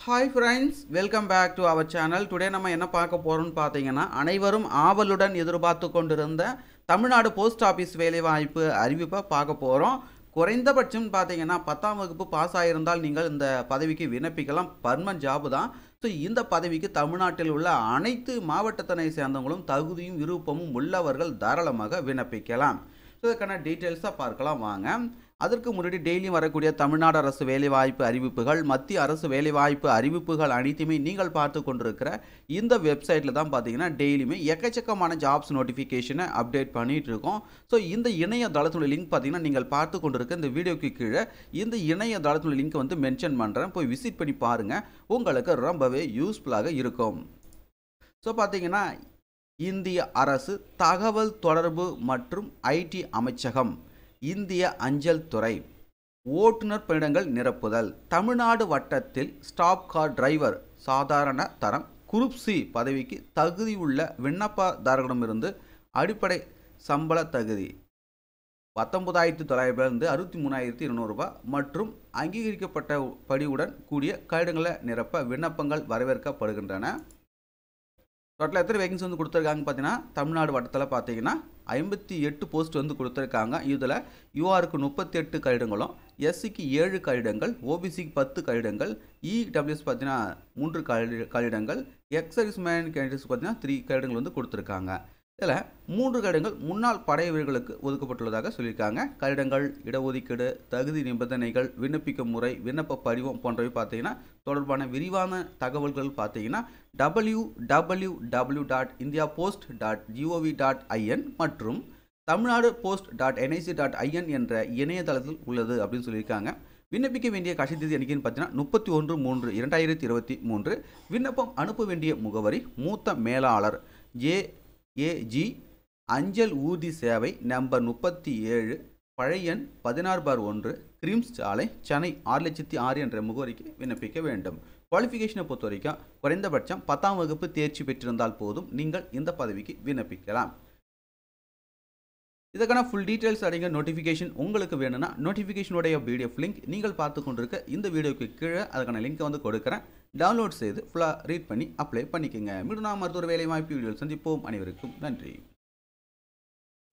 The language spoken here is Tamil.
hi friends welcome back to our channel today நம்ம என்ன பார்க்க போகிறோம்னு பார்த்தீங்கன்னா அனைவரும் ஆவலுடன் எதிர்பார்த்து கொண்டிருந்த தமிழ்நாடு போஸ்ட் ஆஃபீஸ் வேலைவாய்ப்பு அறிவிப்பை பார்க்க போகிறோம் குறைந்தபட்சம் பார்த்தீங்கன்னா பத்தாம் வகுப்பு பாஸ் ஆகியிருந்தால் நீங்கள் இந்த பதவிக்கு விண்ணப்பிக்கலாம் பர்மனன்ட் ஜாப் தான் ஸோ இந்த பதவிக்கு தமிழ்நாட்டில் உள்ள அனைத்து மாவட்டத்தினை சேர்ந்தவங்களும் தகுதியும் விருப்பமும் உள்ளவர்கள் தாராளமாக விண்ணப்பிக்கலாம் ஸோ இதுக்கான டீட்டெயில்ஸாக பார்க்கலாம் வாங்க அதற்கு முன்னாடி டெய்லியும் வரக்கூடிய தமிழ்நாடு அரசு வேலைவாய்ப்பு அறிவிப்புகள் மத்திய அரசு வேலைவாய்ப்பு அறிவிப்புகள் அனைத்துமே நீங்கள் பார்த்து கொண்டிருக்கிற இந்த வெப்சைட்டில் தான் பார்த்தீங்கன்னா டெய்லியுமே எக்கச்சக்கமான ஜாப்ஸ் நோட்டிஃபிகேஷனை அப்டேட் பண்ணிட்டு இருக்கோம் ஸோ இந்த இணையதளத்துடைய லிங்க் பார்த்தீங்கன்னா நீங்கள் பார்த்து கொண்டிருக்க இந்த வீடியோக்கு கீழே இந்த இணையதளத்துடைய லிங்க் வந்து மென்ஷன் பண்ணுறேன் போய் விசிட் பண்ணி பாருங்கள் உங்களுக்கு ரொம்பவே யூஸ்ஃபுல்லாக இருக்கும் ஸோ பார்த்தீங்கன்னா இந்திய அரசு தகவல் தொடர்பு மற்றும் ஐடி அமைச்சகம் இந்திய அஞ்சல் துறை ஓட்டுநர் பணியிடங்கள் நிரப்புதல் தமிழ்நாடு வட்டத்தில் ஸ்டாப் கார் டிரைவர் சாதாரண தரம் குரூப் சி பதவிக்கு தகுதியுள்ள விண்ணப்பதாரர்களிடமிருந்து அடிப்படை சம்பள தகுதி பத்தொன்பதாயிரத்தி தொள்ளாயிரத்துலேருந்து அறுபத்தி மூணாயிரத்தி இருநூறுபா மற்றும் அங்கீகரிக்கப்பட்ட படியுடன் கூடிய கடிதங்களை நிரப்ப விண்ணப்பங்கள் வரவேற்கப்படுகின்றன டோட்டலாக எத்தனை வேகன்சி வந்து கொடுத்துருக்காங்க பார்த்தீங்கன்னா தமிழ்நாடு வட்டத்தில் பார்த்தீங்கன்னா ஐம்பத்தி எட்டு போஸ்ட் வந்து கொடுத்துருக்காங்க இதில் யூஆருக்கு முப்பத்தி எட்டு கடிதங்களும் எஸ்சிக்கு ஏழு கடிதங்கள் ஓபிசிக்கு பத்து கடிதங்கள் இடபிள்யூஎஸ் பார்த்தீங்கன்னா மூன்று கடி கடிதங்கள் எக்ஸர்விஸ் மேன் கேண்டிடேட்ஸ் பார்த்தீங்கன்னா த்ரீ கடிதங்கள் வந்து கொடுத்துருக்காங்க இதில் மூன்று கடிதங்கள் முன்னாள் படை வீரர்களுக்கு ஒதுக்கப்பட்டுள்ளதாக சொல்லியிருக்காங்க கடிதங்கள் இடஒதுக்கீடு தகுதி நிபந்தனைகள் விண்ணப்பிக்கும் முறை விண்ணப்ப படிவம் போன்றவை பார்த்தீங்கன்னா தொடர்பான விரிவான தகவல்கள் பார்த்தீங்கன்னா W W W dot India post dot GOV dot IN மற்றும் Tamil Nadu post dot NIC dot IN என்ற இணையதளத்தில் உள்ளது அப்படின்னு சொல்லியிருக்காங்க விண்ணப்பிக்க வேண்டிய கடைசி தேதி என்னைக்குன்னு பார்த்தீங்கன்னா முப்பத்தி ஒன்று மூன்று இரண்டாயிரத்தி இருபத்தி மூன்று விண்ணப்பம் அனுப்ப வேண்டிய முகவரி மூத்த மேலாளர் ஜே ஏஜி அஞ்சல் ஊர்தி சேவை நம்பர் முப்பத்தி ஏழு பழைய எண் பதினாறு பார் ஒன்று கிரீம்ஸ் சாலை சென்னை ஆறு லட்சத்தி ஆறு என்ற முகவரிக்கு விண்ணப்பிக்க வேண்டும் குவாலிஃபிகேஷனை பொறுத்த வரைக்கும் குறைந்தபட்சம் பத்தாம் வகுப்பு தேர்ச்சி பெற்றிருந்தால் போதும் நீங்கள் இந்த பதவிக்கு விண்ணப்பிக்கலாம் இதுக்கான ஃபுல் டீட்டெயில்ஸ் அடங்கிய நோட்டிஃபிகேஷன் உங்களுக்கு வேணும்னா நோட்டிஃபிகேஷனுடைய பிடிஎஃப் லிங்க் நீங்கள் பார்த்து கொண்டிருக்க இந்த வீடியோக்கு கீழே அதுக்கான லிங்க்கை வந்து கொடுக்குறேன் டவுன்லோட் செய்து ஃபுல்லாக ரீட் பண்ணி அப்ளை பண்ணிக்கோங்க மீண்டும் நாம் மருத்துவ வேலை வாய்ப்பு வீடியோவில் சந்திப்போம் அனைவருக்கும் நன்றி